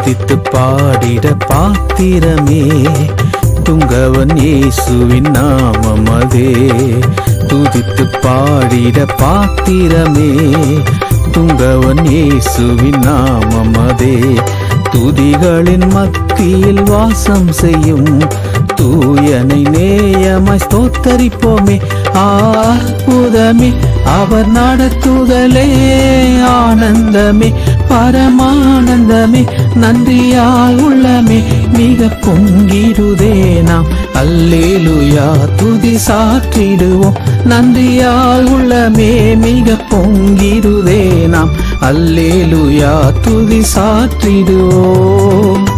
துதித்து பாடிட பாத்திரமே துங்கவன் இயேசுவின் நாமம் அதே துதித்து பாடிட பாத்திரமே துங்கவன் இயேசுவின் நாமம் அதே துதிகளின் மத்தியில் வாசம் செய்யும் தூயனை நேயமாய் ஸ்தோத்தரிப்போமே அற்புதமே அவர் நடத்துதலே ஆனந்தமே பரமானந்தமே நன்றியால் உள்ளமே மிக பொங்கிடுதே நாம் அல்லேலுயா துதி சாற்றிடுவோம் நன்றியால் உள்ளமே மிக பொங்கிடுதே நாம் அல்லேலுயா துதி சாற்றிடுவோம்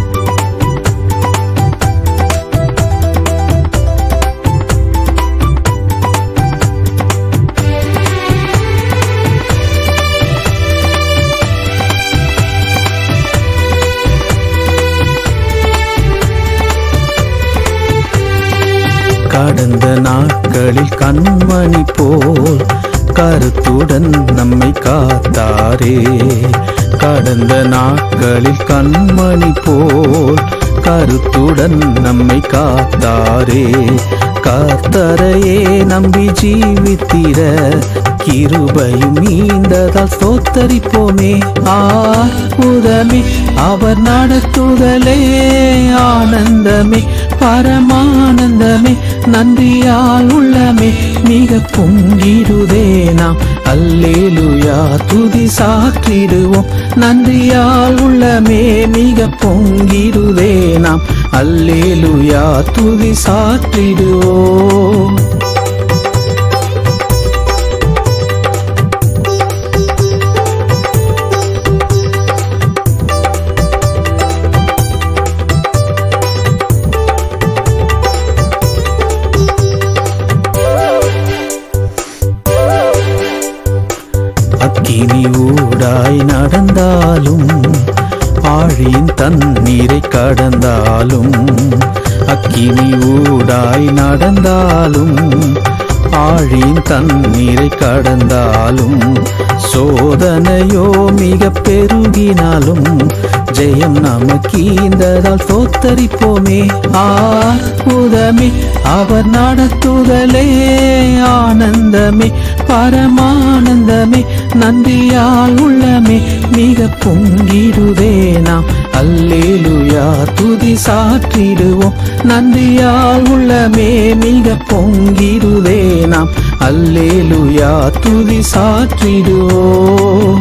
கடந்த நாட்களில் கண்மணி போல் கருத்துடன் நம்மை காத்தாரே கடந்த நாட்களில் கண்மணி போல் கருத்துடன் நம்மை காத்தாரே கர்த்தரையே நம்பி ஜீவித்திர கிருபையும் நீந்ததால் ஸ்தோத்தரிப்போமே ஆற்புதமே அவர் நடத்துதலே ஆனந்தமே பரமானந்தமே நன்றியால் உள்ளமே மிக பொங்கிடுதே நாம் அல்லேலுயா துதி சாற்றிடுவோம் நன்றியால் உள்ளமே மிக பொங்கிடுதே நாம் அல்லேலுயா துதி சாற்றிடுவோம் அக்கினி ஊடாய் நடந்தாலும் ஆழியின் தண்ணீரை கடந்தாலும் அக்கினி ஊடாய் நடந்தாலும் ஆழியின் தண்ணீரை கடந்தாலும் சோதனையோ மிக பெருகினாலும் ஜெயம் நமக்கீந்ததால் தோத்தரிப்போமே ஆற்புதமே அவர் நடத்துதலே ஆனந்தமே பரமானந்தமே நன்றியால் உள்ளமே மிக பொங்கிடுதே நாம் அல்லேலுயா துதி சாற்றிடுவோம் நன்றியால் உள்ளமே மிக பொங்கிடுதே நாம் அல்லேலுயா துதி சாற்றிடுவோம்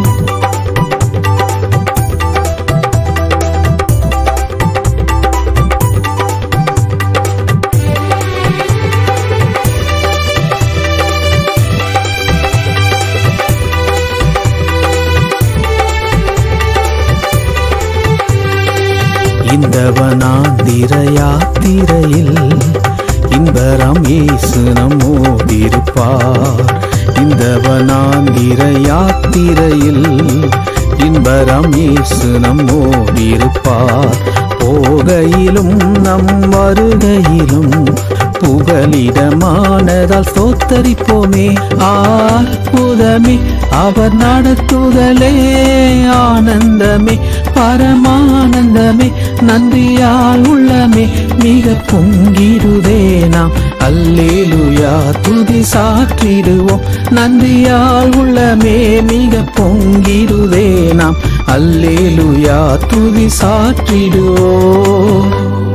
இந்த வனாந்திர யாத்திரையில் இன்பரம் இயேசு நம்மோடிருப்பார் இந்த வனாந்திர யாத்திரையில் இன்பரம் இயேசு நம்மோடிருப்பார் போகையிலும் நம் வருகையிலும் புகலிடமானதால் சோத்தரிப்போமே ஆற்புதமே அவர் நடத்துதலே ஆனந்தமே பரமானந்தமே நன்றியால் உள்ளமே மிக பொங்கிடுதே நாம் அல்லேலுயா துதி சாற்றிடுவோம் நன்றியால் உள்ளமே மிக பொங்கிடுதே நாம் அல்லேலுயா துதி சாற்றிடுவோம்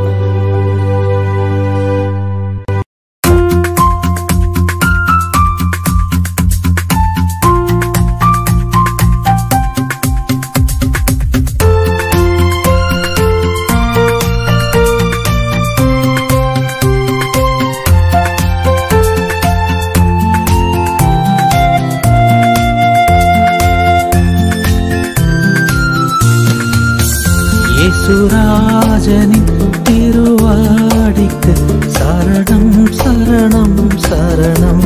യേശുരാജനിൻ തിരുവാടിക്ക് ശരണം ശരണം ശരണം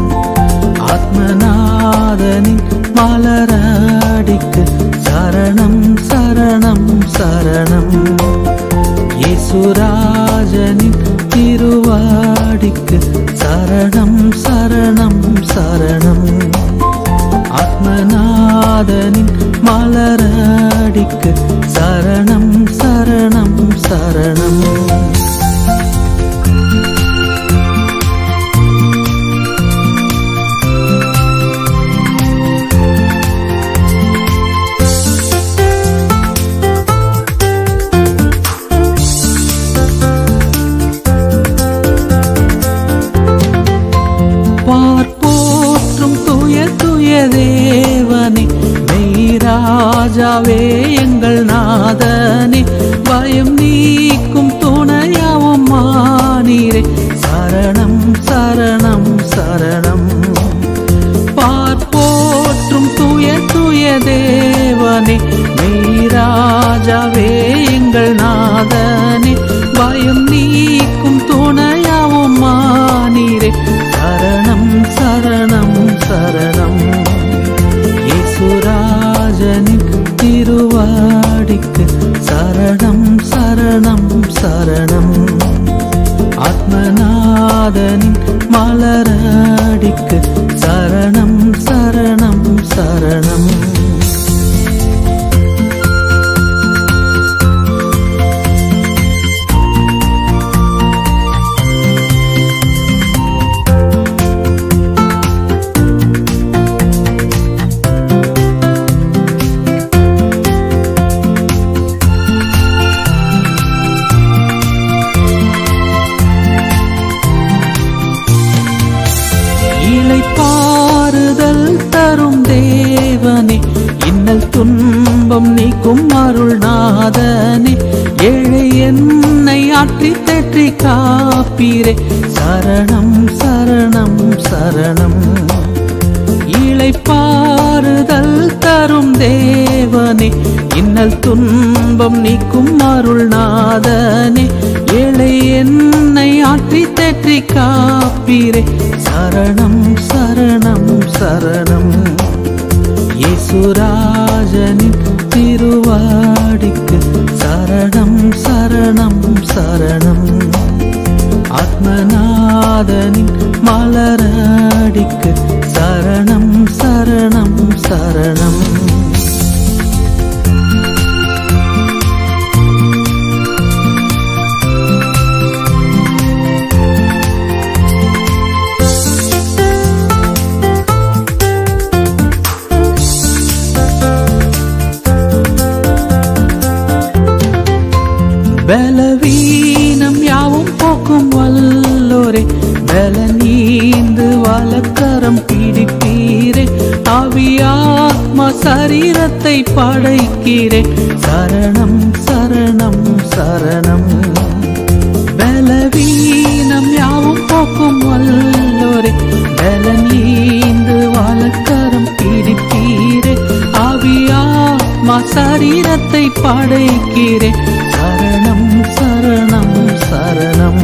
ആത്മനാഥനിൻ മലരാടിക്ക് ശരണം ശരണം ശരണം യേശുരാജനിൻ തിരുവാടിക്ക് ശരണം ശരണം ശരണം ആത്മനാഥനിൻ மலரடிக்கு சரணம் சரணம் பார்ப்போற்றும் துய துய தேவனே மெய்ராஜாவே எங்கள் நாதனே பயம் நீக்கும் துணையாவும் மானீரே சரணம் சரணம் சரணம் பார்ப்போற்றும் துய துய தேவனே மெய்ராஜாவே எங்கள் நாதனே பயம் நீக்கும் துணையாவும் மானீரே சரணம் சரணம் சரணம் இயேசுராஜனின் திருவாடிக்கு சரணம் சரணம் சரணம் ஆத்மநாதனின் மலரடிக்கு சரணம் சரணம் சரணம் இளைப்பாறுதல் தரும் தேவனே இன்னல் துன்பம் நீக்கும் அருள் நாதனே ஏழை என்னை ஆற்றி தேற்றி காப்பீரே சரணம் சரணம் சரணம் இளைப்பாறுதல் தரும் தேவனே இன்னல் துன்பம் நீக்கும் அருள் நாதனே ஏழை என்னை ஆற்றி தேற்றி காப்பீரே சரணம் சரணம் சரணம் இயேசுராஜனின் திருவாடிக்கு சரணம் சரணம் சரணம் ஆத்மநாதனின் மலரடிக்கு சரணம் சரணம் சரணம் பலவீனம் யாவும் போக்கும் வல்லோரே பல நீந்து வலக்கரம் பிடிப்பீரே ஆவியாத்ம சரீரத்தை படைக்கிறே சரணம் சரணம் சரணம் பலவீனம் யாவும் போக்கும் வல்லோரே பல நீந்து வலக்கரம் பிடிப்பீரே ஆவியாத்ம சரீரத்தை படைக்கிறே சரணம் சரணம் சரணம்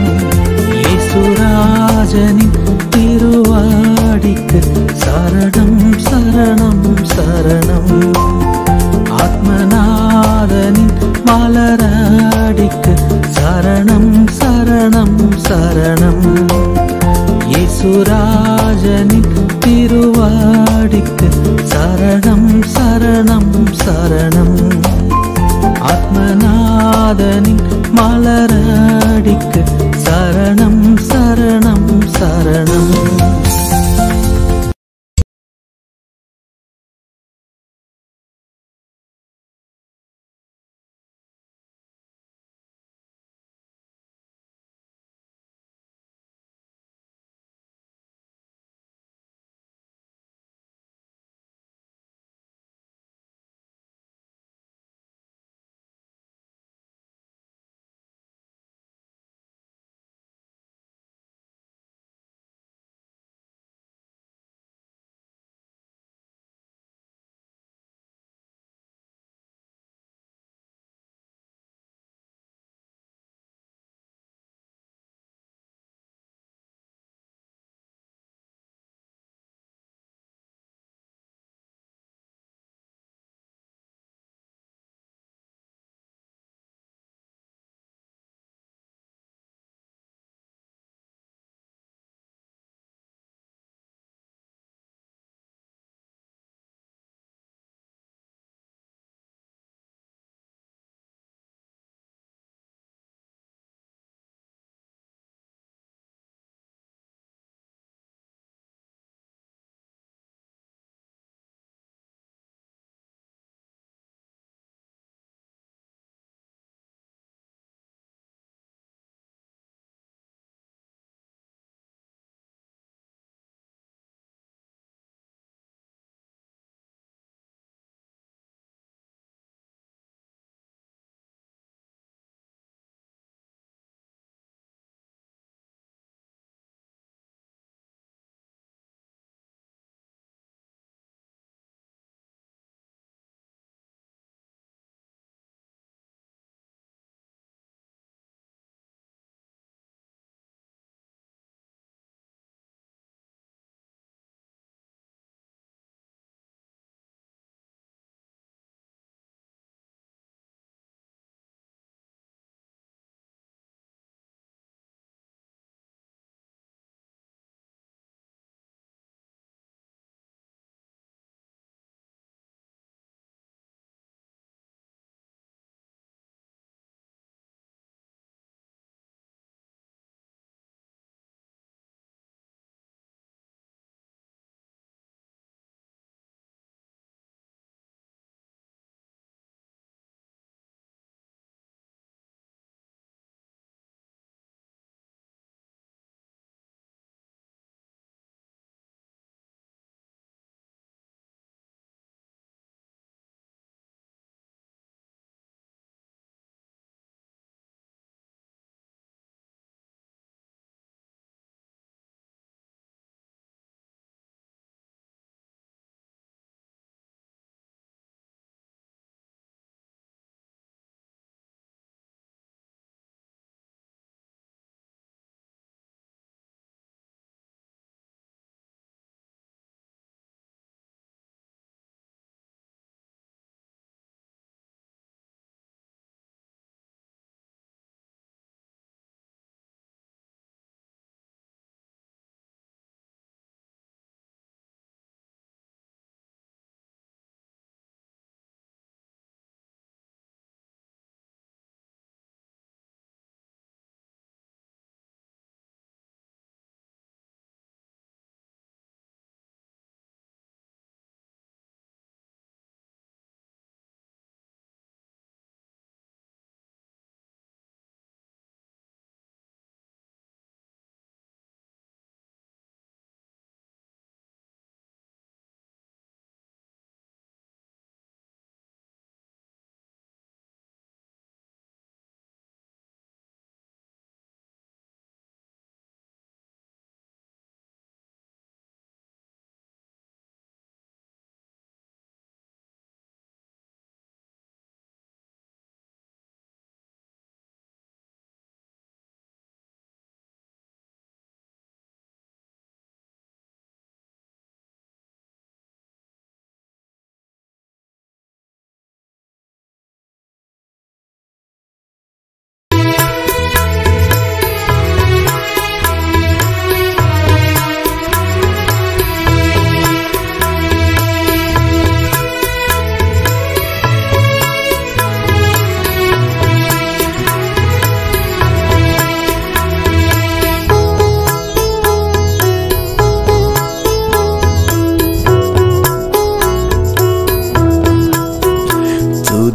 இயேசுராஜனின் திருவாடிக்கு சரணம் சரணம் சரணம் ஆத்மநாதனின் மலரடிக்கு சரணம் சரணம் சரணம் இயேசுராஜனின் திருவாடிக்கு சரணம் சரணம் சரணம் ஆத்மநாதனின் மலரடிக்கு சரணம் சரணம் சரணம்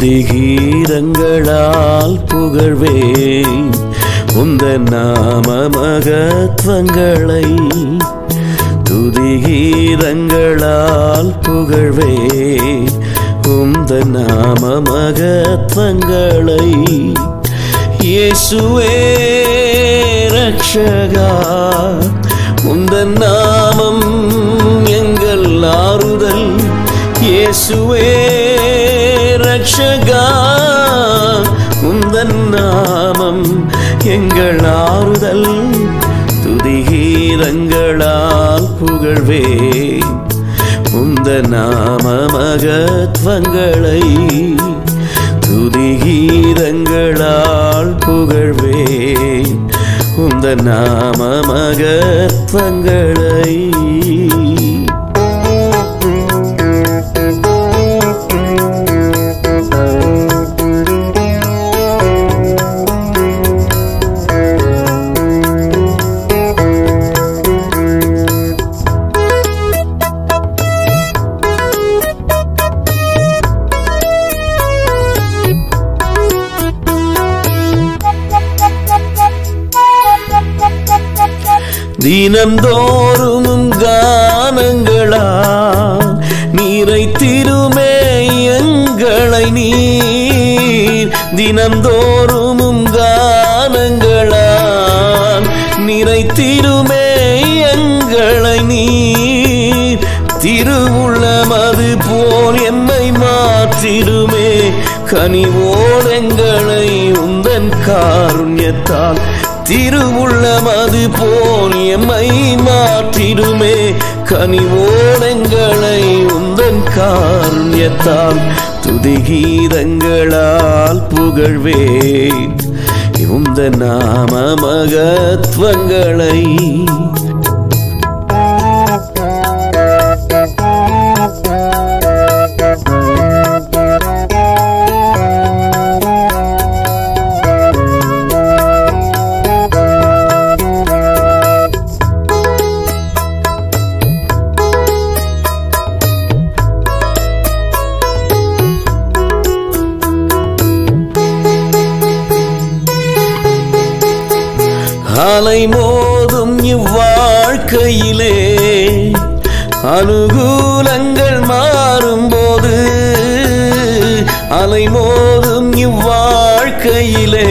துதிகீரங்களால் புகழ்வேன் உந்த நாம மகத்வங்களை துதிகீரங்களால் புகழ்வேன் உந்த நாம மகத்வங்களை இயேசுவே ரக்ஷகா உந்த நாமம் எங்கள் ஆறுதல் இயேசுவே ரக்ஷகா உந்தன் நாமம் எங்கள் ஆறுதல் துதிகீரங்களால் புகழ்வேன் உந்த நாம மகத்வங்களை துதிகீரங்களால் புகழ்வேன் உந்த நாம மகத்வங்களை தினந்தோறும் கானங்களா நீரை திருமே எங்களை நீர் தினந்தோறும் கானங்களா நிறை திருமே எங்களை நீர் திருவுள்ளமது போல் எம்மை மாற்றிடுமே கனிவோடெங்களை உந்தன் காருண்யத்தால் திருவுள்ளமது போல் எம்மை மாற்றிடுமே கனிவோடெங்களை உந்தன் காருண்யத்தால் துதிகீதங்களால் புகழ்வேன் உந்த நாம மகத்வங்களை அலை மோதும் இவ்வாழ்க்கையிலே அனுகூலங்கள் மாறும்போது அலை மோதும் இவ்வாழ்க்கையிலே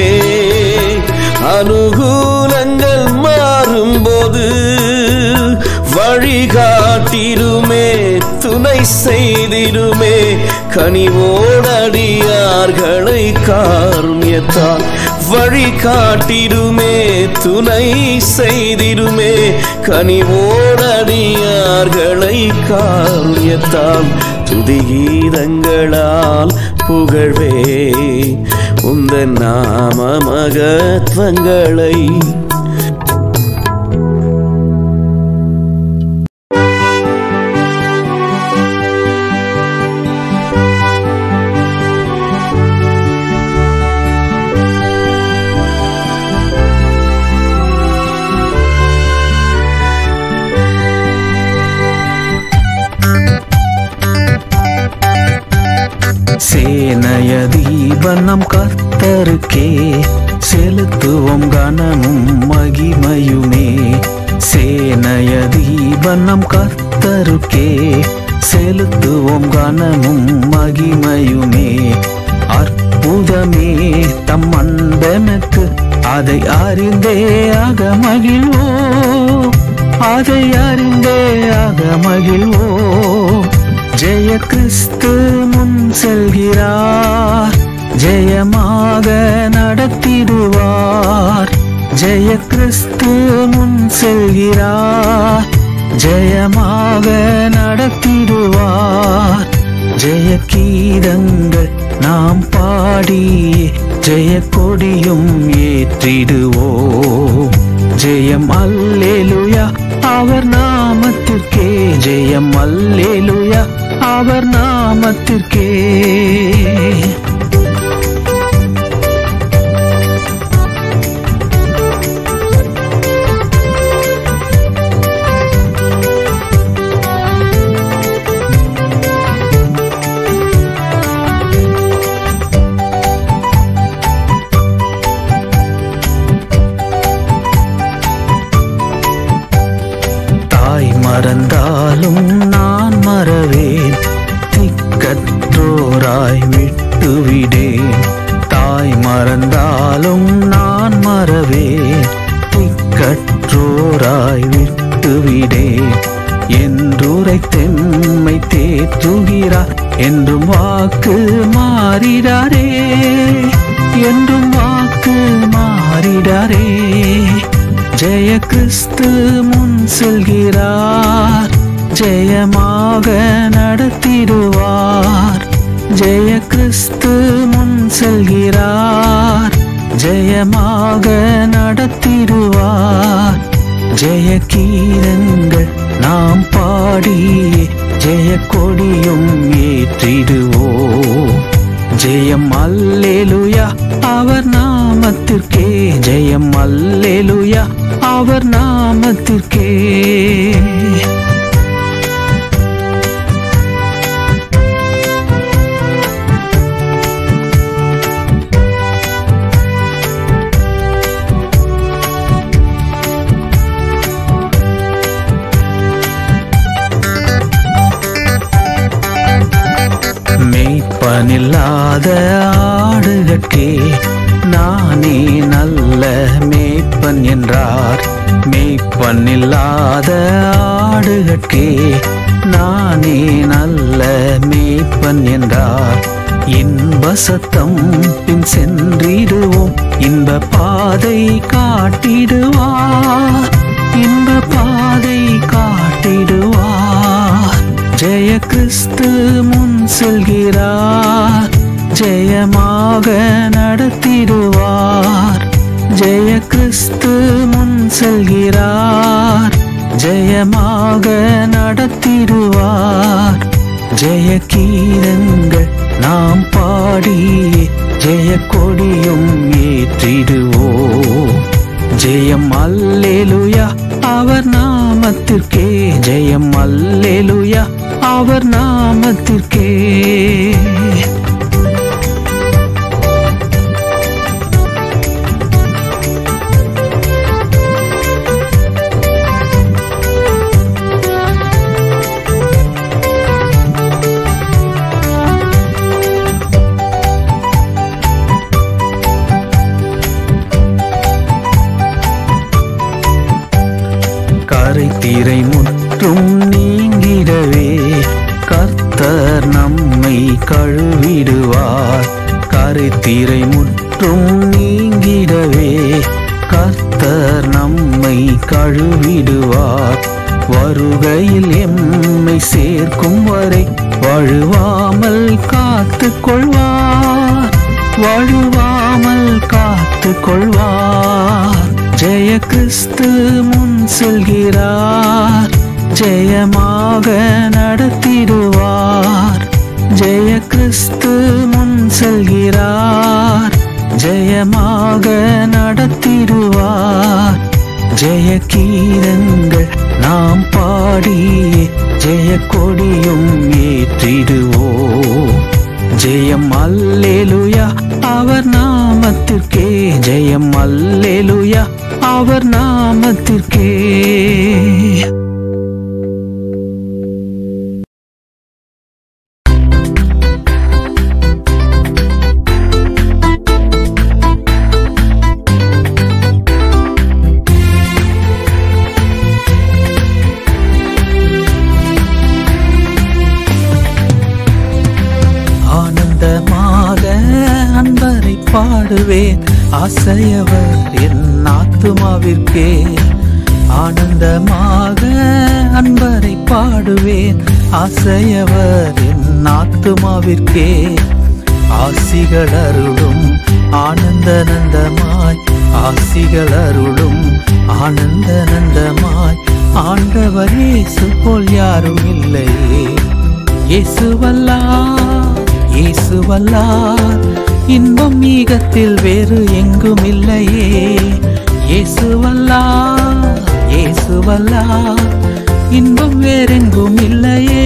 அனுகூலங்கள் மாறும்போது வழிகாட்டிடுமே துணை செய்திடுமே கனிவோடடியார்களை காருண்யத்தால் வழிகாட்டிடுமே துணை செய்திடுமே கனிவோடடியார்களை காருண்யத்தால் துதிகீதங்களால் புகழ்வே உந்த நாம மகத்வங்களை சேனைய தீபனம் கர்த்தருக்கே செலுத்துவோம் கனமும் மகிமையுமே சேனைய தீபனம் கர்த்தருக்கே செலுத்துவோம் கனமும் மகிமையுமே அற்புதமே தம் அன்பனுக்கு அதை அறிந்தே ஆக மகிழ்வோ அதை அறிந்தே ஆக மகிழ்வோ ஜெய கிறிஸ்து முன் செல்கிறார் ஜெயமாக நடத்திடுவார் ஜெய கிறிஸ்து முன் செல்கிறார் ஜெயமாக நடத்திடுவார் ஜெய கீதங்கள் நாம் பாடியே ஜெய கொடியும் ஏற்றிடுவோம் ஜெயம் அல்லேலுயா அவர் நாமத்திற்கே ஜெயம் அல்லேலுயா அவர் நாமத்திற்கே கற்றோராய் விட்டுவிடேன் தாய் மறந்தாலும் நான் மறவேன் கற்றோராய் விட்டுவிடேன் என்றுரை தெம்மை தேற்றுகிறார் என்றும் வாக்கு மாறிடாரே என்றும் வாக்கு மாறிடாரே ஜெய கிறிஸ்து முன் செல்கிறார் ஜெயமாக நடத்திடுவார் ஜெய கிறிஸ்து முன் செல்கிறார் ஜெயமாக நடத்திடுவார் ஜெய கீதங்கள் நாம் பாடியே ஜெய கொடியும் ஏற்றிடுவோம் ஜெயம் அல்லேலுயா அவர் நாமத்திற்கே ஜெயம் அல்லேலுயா அவர் நாமத்திற்கே மேய்ப்பனில்லாத ஆடுகட்கே நானே நல்ல மேய்ப்பன் என்றார் மேய்ப்பனில்லாத ஆடுகட்கே நானே நல்ல மேய்ப்பன் என்றார் இன்ப சத்தம் பின் சென்றிடுவோம் இன்ப பாதை காட்டிடுவார் இன்ப பாதை காட்டிடுவார் ஜெய கிறிஸ்து முன் செல்கிறார் ஜெயமாக நடத்திடுவார் ஜெய கிறிஸ்து முன் செல்கிறார் ஜெயமாக நடத்திடுவார் ஜெய கீதங்கள் நாம் பாடியே ஜெய கொடியும் ஏற்றிடுவோம் ஜெயம் அல்லேலுயா அவர் நாமத்திற்கே ஜெயம் அல்லேலுயா அவர் நாமத்திற்கே கரை தீரை முற்றும் நீங்கிடவே கர்த்தர் நம்மை கழுவிடுவார் கரை தீரை முற்றும் நீங்கிடவே கர்த்தர் நம்மை கழுவிடுவார் வருகையில் எம்மை சேர்க்கும் வரை வழுவாமல் காத்து கொள்வார் வழுவாமல் காத்து கொள்வார் ஜெய கிறிஸ்து முன் செல்கிறார் ஜெயமாக நடத்திடுவார் ஜெய கிறிஸ்து முன் செல்கிறார் ஜெயமாக நடத்திடுவார் ஜெய கீதங்கள் நாம் பாடியே ஜெய கொடியும் ஏற்றிடுவோம் ஜெயம் அல்லேலுயா அவர் நாமத்திற்கே ஜெயம் அல்லேலுயா அவர் நாமத்திற்கே ஆனந்தமாக அன்பரை பாடுவேன் ஆசையவர் என் ஆத்துமாவிற்கே ஆனந்தமாக அன்பரை பாடுவேன் ஆசையவர் என் ஆத்துமாவிற்கே ஆசிகள் அருளும் ஆனந்த நந்தமாய் ஆசிகள் அருளும் ஆனந்த நந்தமாய் ஆண்டவர் இயேசு போல் யாரும் இல்லையே இயேசுவல்லார் இயேசுவல்லார் இன்பம் ஈகத்தில் வேறு எங்கும் இல்லையே இயேசுவல்லார் இயேசுவல்லார் இன்பம் வேறெங்கும் இல்லையே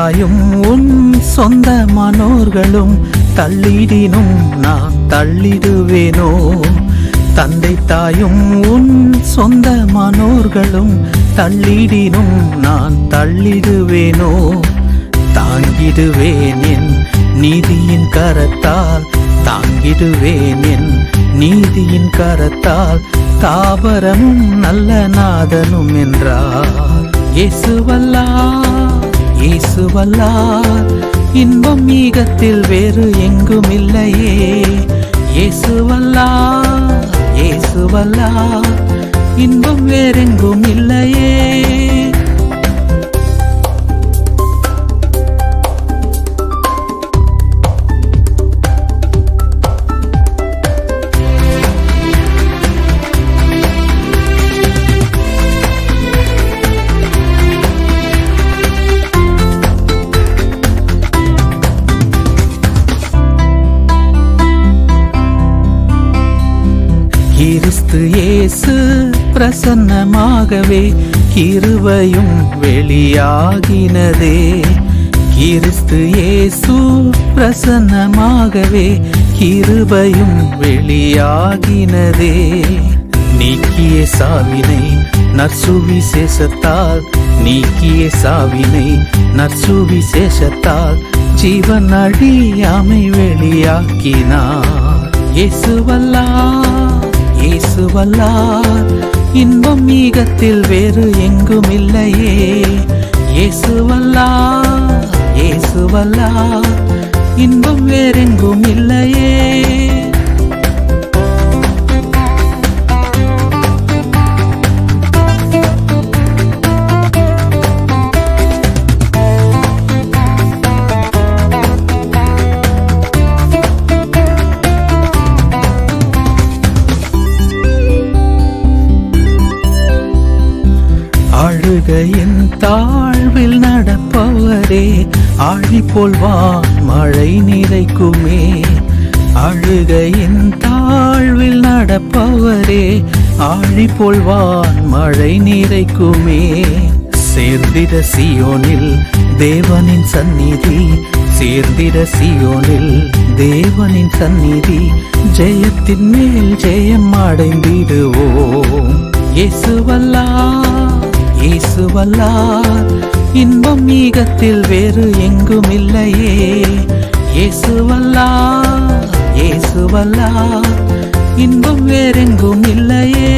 தாயும் உன் சொந்தமானோர்களும் தள்ளிடினும் நான் தள்ளிடுவேனோ தந்தை தாயும் உன் சொந்தமானோர்களும் தள்ளிடினும் நான் தள்ளிடுவேனோ தாங்கிடுவேன் என் நீதியின் கரத்தால் தாங்கிடுவேன் என் நீதியின் கரத்தால் தாபரமும் நல்ல நாதனும் என்றார் இயேசுவல்லா இயேசுவல்லா இன்பம் மீகத்தில் வேறு எங்கும் இல்லையே இயேசுவல்லா இயேசுவல்லா இன்பம் வேறெங்கும் இல்லையே கிறிஸ்து இயேசு பிரசன்னமாகவே கிருபையும் வெளியாகினதே கிறிஸ்து இயேசு பிரசன்னமாகவே கிருபையும் வெளியாகினதே நீக்கிய சாவினை நற்சுவிசேஷத்தால் நீக்கிய சாவினை நற்சுவிசேஷத்தால் ஜீவன் அழியாமை வெளியாக்கினார் இயேசுவல்லா இயேசுவல்லா இன்பம் மீகத்தில் வேறு எங்கும் இல்லையே இயேசுவல்லா இயேசுவல்லா இன்பம் வேறெங்கும் இல்லையே அழுகையின் தாழ்வில் நடப்பவரே ஆழி போல்வான் மழை நிறைக்குமே அழுகையின் தாழ்வில் நடப்பவரே ஆழி போல்வான் மழை நிறைக்குமே சேர்ந்திட சியோனில் தேவனின் சந்நிதி சேர்ந்திட சியோனில் தேவனின் சந்நிதி ஜெயத்தின் மேல் ஜெயம் அடைந்திடுவோம் இயேசுவல்லா இயேசுவல்லா இன்பம் மீகத்தில் வேறு எங்கும் இல்லையே இயேசுவல்லா இயேசுவல்லா இன்பம் வேறெங்கும் இல்லையே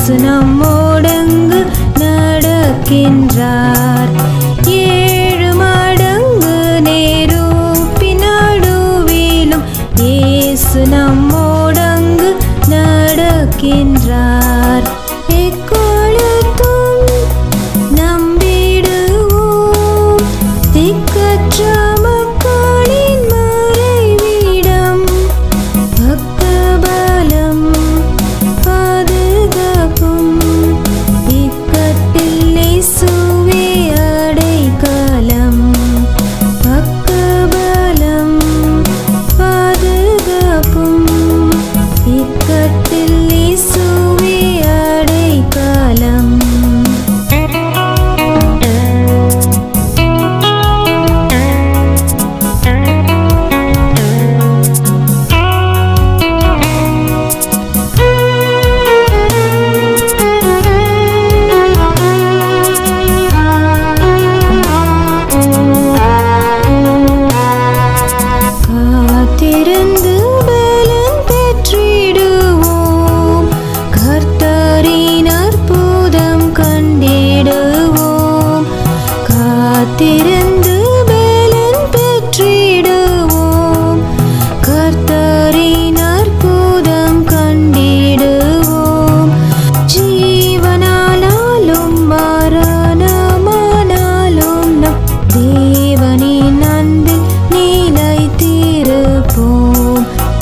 இயேசு நம்மோடங்கு நடக்கின்றார் ஏழு மடங்கு நேரூப்பின் நடுவிலும் இயேசு நம்மோடங்கு நடக்கின்றார் எக்காலத்தும் நம்பிடுவோம் திக்கற்ற மக்களின் மறைவிடம் பக்கபலம் பாதுகாப்பும் இக்கட்டில் இயேசுவே அடைக்கலம் பக்கபலம் பாதுகாப்பும் இக்கட்டில் இயேசுவே அடைக்கலம் காத்திருந்து பலன் பெற்றிடுவோம் கர்த்தரின் அற்புதம் கண்டிடுவோம் காத்திருந்து பலன் பெற்றிடுவோம் கர்த்தரின் அற்புதம் கண்டிடுவோம் ஜீவனாலும் மரணமானாலும் நம் தேவனின் அன்பில் நிலைத்திருப்போம்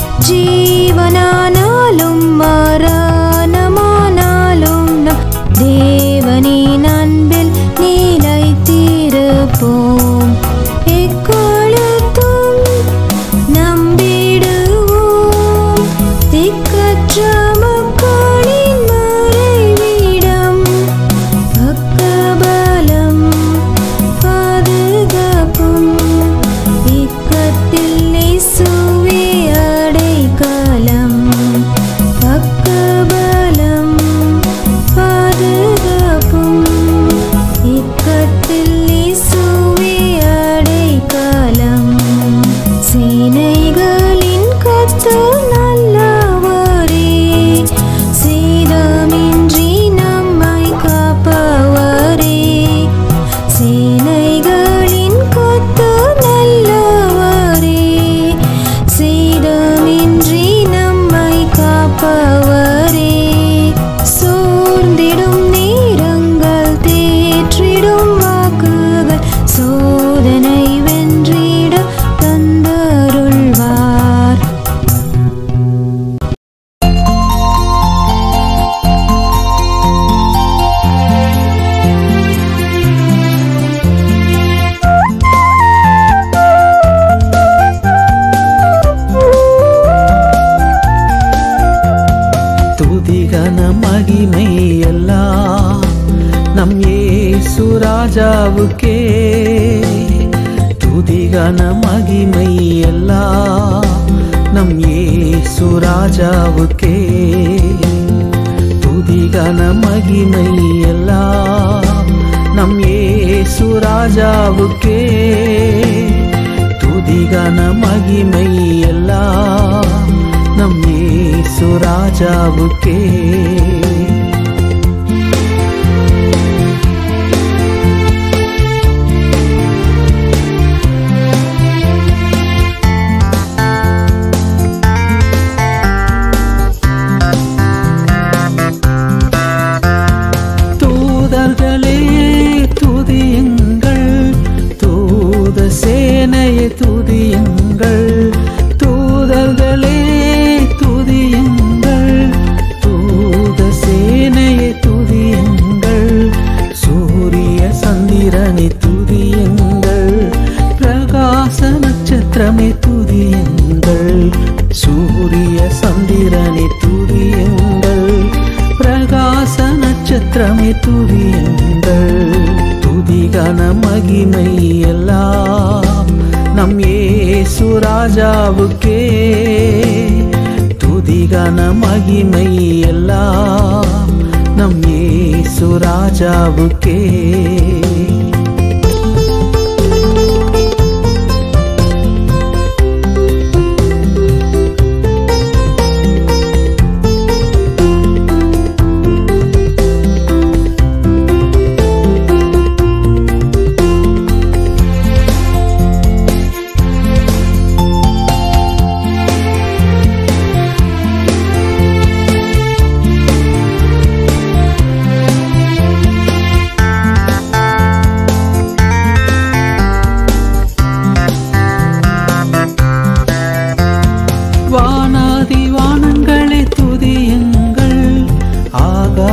ஜீவனானாலும் மரணமானாலும் நம் தேவனின் அன்பில் நிலைத்திருப்போம் எக்காலத்தும் நம்பிடுவோம் திக்கற்ற மக்களின் மறைவிடம் பக்கபலம் பாதுகாப்பும் இக்கட்டில் இயேசுவே அடைக்கலம் பக்கபலம் பாதுகாப்பும் இக்கட்டில் இயேசுவே அடைக்கலம் சேனைகளின் கர்த்தர் நல்லவரே சேதமின்றி நம்மை காப்பவரே சேனைகளின் கர்த்தர் நல்லவரே சேதமின்றி நம்மை காப்பவரே சோர்ந்திடும் நேரங்கள் தேற்றிடும் வாக்குகள் சோதனை வென்றிட தந்தருள்வார் துதிகன மகிமை எல்லாம் நம் ஏசு ராஜாவுக்கே துதிகன மகிமை எல்லாம் நம் ஏசு ராஜாவுக்கே துதிகன மகிமை எல்லாம் நம் ஏசு ராஜாவுக்கே துதிகன மகிமை எல்லாம் நம் ஏசு ராஜாவுக்கே தூதர்களே துதியுங்கள் தூத சேனையை துதியுங்கள் தூதர்களே துதியுங்கள் தூத சேனையை துதியுங்கள் சூரிய சந்திரனை துதியுங்கள் பிரகாச நட்சத்திரமே துதியுங்கள் சூரிய சந்திரனை துதியுங்கள் பிரகாச நட்சத்திரமே துதியுங்கள் துதிகன மகிமை எல்லாம் நம் ஏசு ராஜாவுக்கே துதிகன மகிமை எல்லாம் நம் ஏசு ராஜாவுக்கே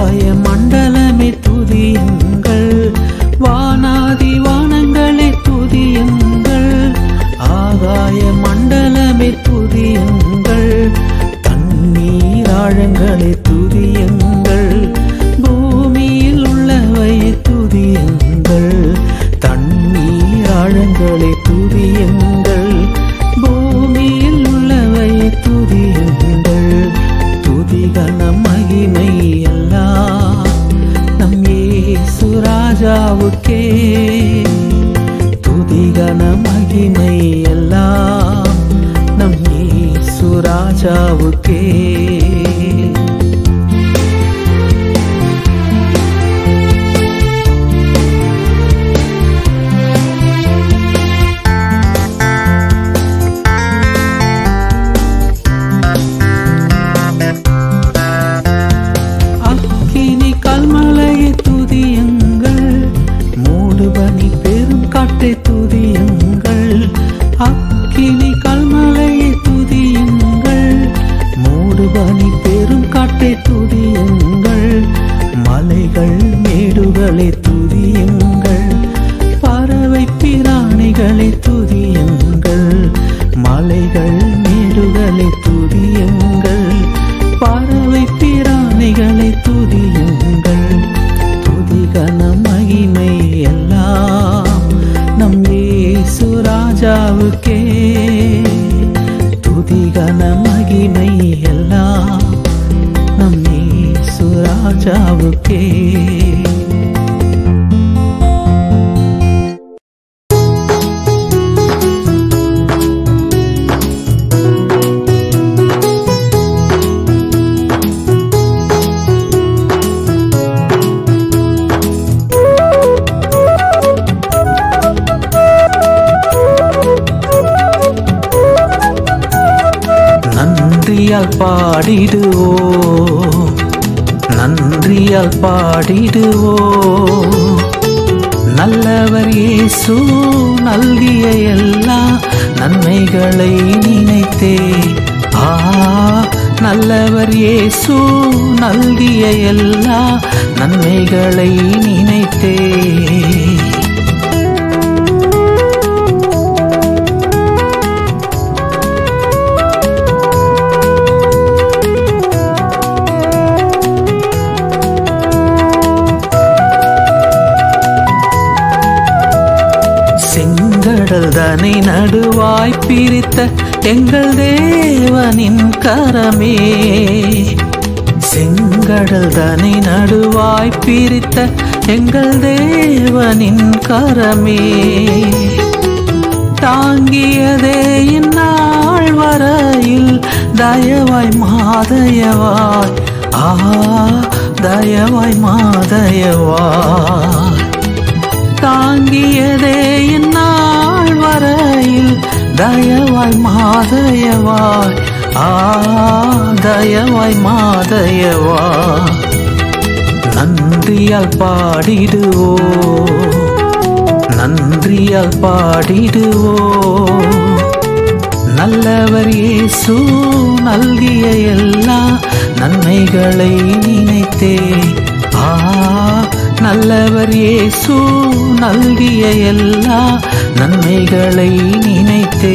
ஆகாய மண்டலமே துதியுங்கள் வானாதி வானங்களே துதியுங்கள் ஆகாய மண்டலமே துதியுங்கள் தண்ணீர் ஆழங்களே துதியுங்கள் பூமியில் உள்ளவையை துதியுங்கள் தண்ணீர் ஆழங்களே துதியுங்கள் பூமியில் உள்ளவையை துதியுங்கள் துதிகன மகிமை எல்லாம் நம் இயேசு ராஜாவுக்கே துதிகன மகிமை எல்லாம் நம் இயேசு ராஜாவுக்கே அக்கினி கல்மலையை துதியுங்கள் மூடுபனி பெரும் காட்டை துதியுங்கள் அக்கினி கல்மலையை துதியுங்கள் மூடுபனி பெரும் காட்டை துதியுங்கள் மலைகள் மேடுகளை துதியுங்கள் பறவை பிராணிகளை துதியுங்கள் மலைகள் மேடுகளை துதியுங்கள் பறவை பிராணிகளை துதியுங்கள் துதிகன மகிமை எல்லாம் நம் இயேசு ராஜாவுக்கே துதிகன மகிமை எல்லாம் நம் இயேசு ராஜாவுக்கே நன்றியால் பாடிடுவோ நன்றியால் பாடிடுவோ நல்லவர் இயேசு நல்கிய எல்லா நன்மைகளை நினைத்தே ஆ நல்லவர் இயேசு நல்கிய எல்லா நன்மைகளை நினைத்தே செங்கடல் தனை நடுவாய் பிரித்த எங்கள் தேவனின் கரமே செங்கடல் தனை நடுவாய் பிரித்த எங்கள் தேவனின் கரமே தாங்கியதே இந்நாள் வரையில் தயவாய் மாதயவாய் ஆ தயவாய் மாதயவாய் தாங்கியதே இந்நாள் வரையில் தயவாய் மாதயவாய் ஆ தயவாய் மாதயவாய் நன்றியால் பாடிடுவோ நன்றியால் பாடிடுவோ நல்லவர் இயேசு நல்கிய எல்லா நன்மைகளை நினைத்தே ஆ நல்லவர் இயேசு நல்கிய எல்லா நன்மைகளை நினைத்தே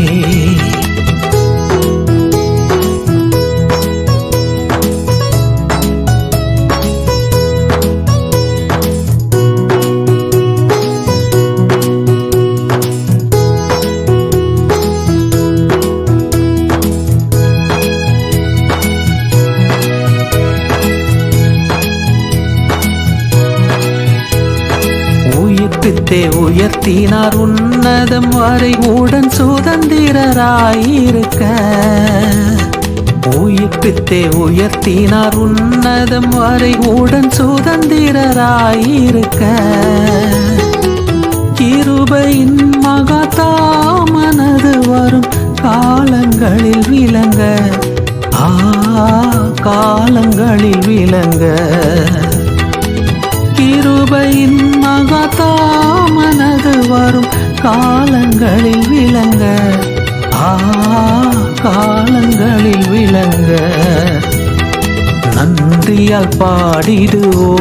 உயிர்ப்பித்தே உயர்த்தினார் உன்னதம் வரை உடன் சுதந்திரராயிருக்க உயிர்ப்பித்தே உயர்த்தினார் உன்னதம் வரை உடன் சுதந்திரராயிருக்க கிருபையின் மகதாமனது வரும் காலங்களில் விளங்க ஆ காலங்களில் விளங்க கிருபையின் மகதாமனது வரும் காலங்களில் விளங்க ஆ காலங்களில் விளங்க நன்றியால் பாடிடுவோ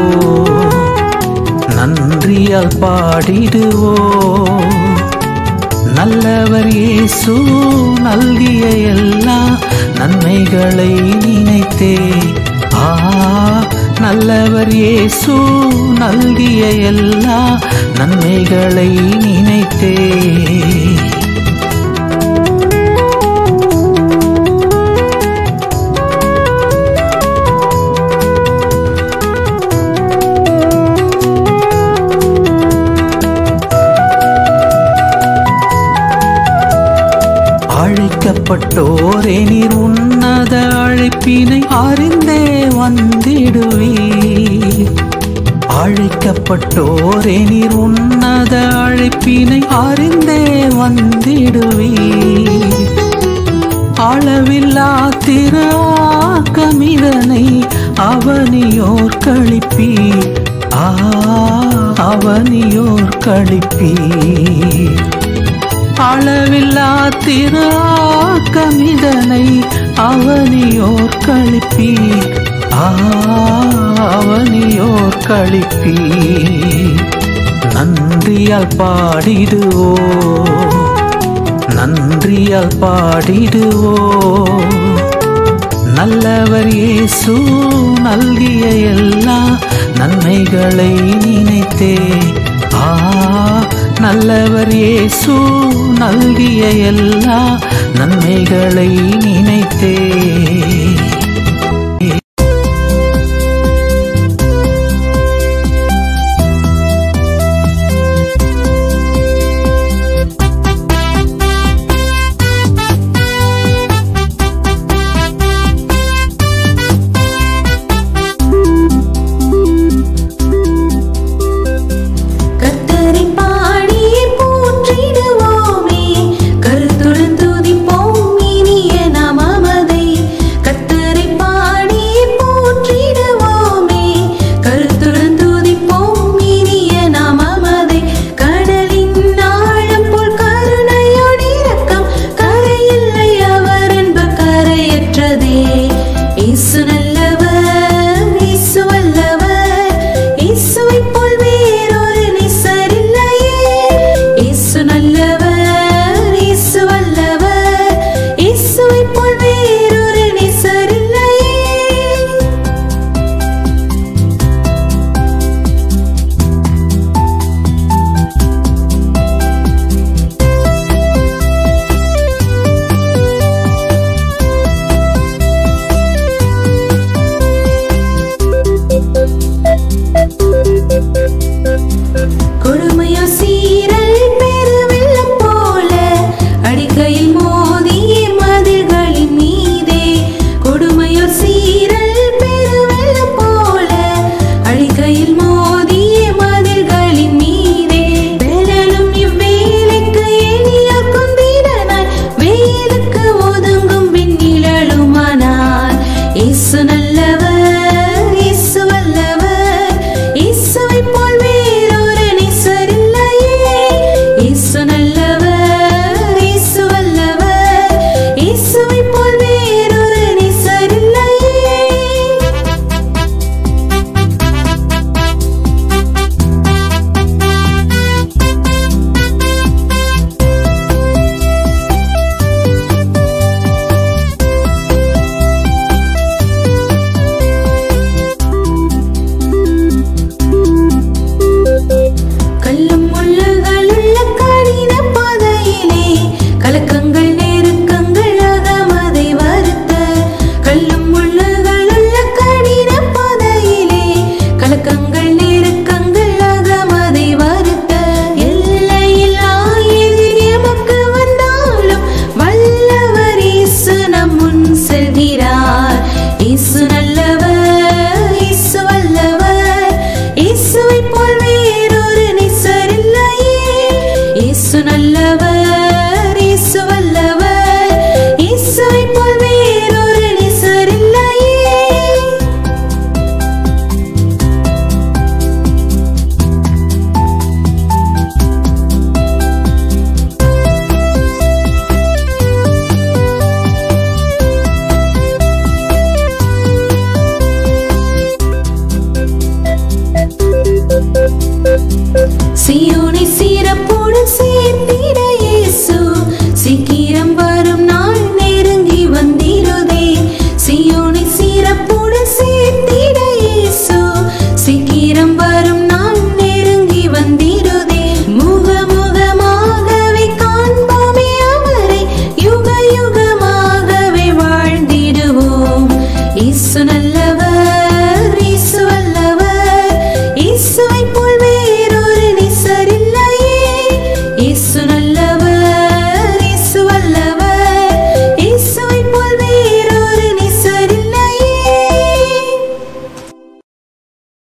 நன்றியால் பாடிடுவோ நல்லவர் இயேசு நல்கிய எல்லா நன்மைகளை நினைத்தே ஆ நல்லவர் இயேசு நல்கிய எல்லா நன்மைகளை நினைத்தே அழைக்கப்பட்டோரே நீர் உன்னத அழைப்பினை அறிந்தே வந்திடுவீர் அழைக்கப்பட்டோரே நீர் உன்னத அழைப்பினை அறிந்தே வந்திடுவீர் அளவில்லா திரு ஆக்கமிதனை அவனியோர் கழிப்பீர் ஆ அவனியோர் கழிப்பீர் அளவில்லா திரு ஆக்கமிதனை அவனியோர் கழிப்பீர் ஆ அவனியோர் கழிப்பீர் நன்றியால் பாடிடுவோ நன்றியால் பாடிடுவோ நல்லவர் இயேசு நல்கிய எல்லா நன்மைகளை நினைத்தே ஆ நல்லவர் இயேசு நல்கிய எல்லா நன்மைகளை நினைத்தே